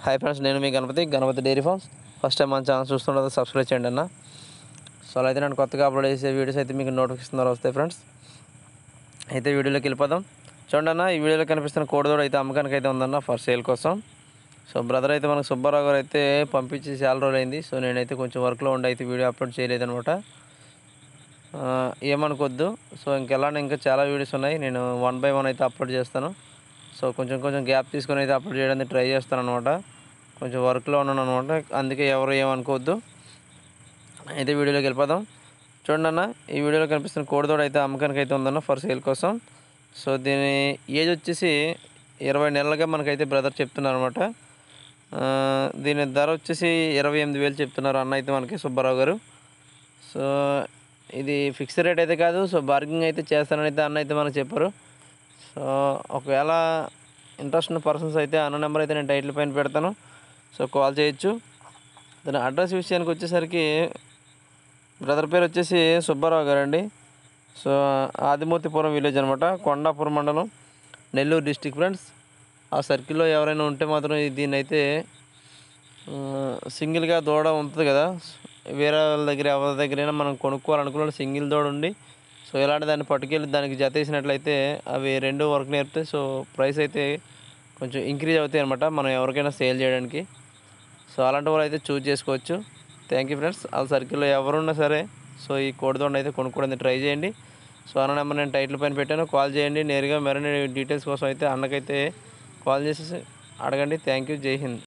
hi friends నేను మీ Ganapathi Ganapathi dairy farms first time మన ఛానల్ చూస్తుండదు సబ్స్క్రైబ్ చేయండి అన్న సో అలా అయితే నేను కొత్తగా అప్లోడ్ చేసే వీడియోస్ అయితే మీకు నోటిఫికేషన్ ద్వారా వస్తాయి ఫ్రెండ్స్ అయితే వీడియోలోకి వెళ్ళిపోదాం చూడండి అన్న ఈ వీడియోలో కనిపిస్తున్న కోడిదోడు అయితే అమ్మకానికి అయితే ఉందన్న ఫర్ సేల్ కోసం సో బ్రదర్ అయితే మనకు సుబ్బారావు గారు అయితే పంపించి చాలా రోజులు అయింది సో నేనైతే కొంచెం వర్క్లో ఉండి అయితే వీడియో అప్లోడ్ చేయలేదనమాట ఆ, ఏమనుకోవద్దు సో ఇంకెలానే ఇంకా చాలా వీడియోస్ ఉన్నాయి నేను వన్ బై వన్ అయితే అప్లోడ్ చేస్తాను సో కొంచెం కొంచెం గ్యాప్ తీసుకొని అయితే అప్లోడ్ చేయడానికి ట్రై చేస్తాను అనమాట కొంచెం వర్క్లో ఉన్నాను అనమాట అందుకే ఎవరు ఏమనుకోవద్దు అయితే వీడియోలోకి వెళ్ళిపోదాం చూడండి అన్న ఈ వీడియోలో కనిపిస్తున్న కోడిదోడ అయితే అమ్మకానికి అయితే ఉందన్న ఫర్ సేల్ కోసం సో దీని ఏజ్ వచ్చేసి ఇరవై నెలలుగా మనకైతే బ్రదర్ చెప్తున్నారు అనమాట దీని ధర వచ్చేసి ఇరవై ఎనిమిది వేలు చెప్తున్నారు అన్న అయితే మనకి సుబ్బారావు గారు సో ఇది ఫిక్స్డ్ రేట్ అయితే కాదు సో బార్గింగ్ అయితే చేస్తానని అయితే అన్న అయితే మనకు చెప్పారు సో ఒకవేళ ఇంట్రెస్ట్ ఉన్న పర్సన్స్ అయితే అన్న నెంబర్ అయితే నేను టైటిల్ పైన పెడతాను సో కాల్ చేయొచ్చు దాని అడ్రస్ విషయానికి వచ్చేసరికి బ్రదర్ పేరు వచ్చేసి సుబ్బారావు గారు అండి సో ఆదిమూర్తిపురం విలేజ్ అనమాట కొండాపురం మండలం నెల్లూరు డిస్టిక్ ఫ్రెండ్స్ ఆ సర్కిల్లో ఎవరైనా ఉంటే మాత్రం ఈ దీన్ని అయితే ఆ, సింగిల్గా దూడ ఉంటుంది కదా వేరే వాళ్ళ దగ్గర ఎవరి దగ్గరైనా మనం కొనుక్కోవాలనుకున్న సింగిల్ దూడ ఉండి సో ఇలాంటి దాన్ని పట్టుకెళ్ళి దానికి జతేసినట్లయితే అవి రెండు వర్క్ నేర్పితే సో ప్రైస్ అయితే కొంచెం ఇంక్రీజ్ అవుతాయి అనమాట మనం ఎవరికైనా సేల్ చేయడానికి సో అలాంటి వాళ్ళు అయితే చూజ్ చేసుకోవచ్చు థ్యాంక్ యూ ఫ్రెండ్స్ వాళ్ళ సర్కిల్లో ఎవరున్నా సరే సో ఈ కోడిదోండ అయితే కొనుక్కోవడానికి ట్రై చేయండి సో అన్న నెంబర్ నేను టైటిల్ పైన పెట్టాను కాల్ చేయండి నేరుగా మరిన్ని డీటెయిల్స్ కోసం అయితే అన్నకైతే కాల్ చేసి అడగండి థ్యాంక్ యూ జై హింద్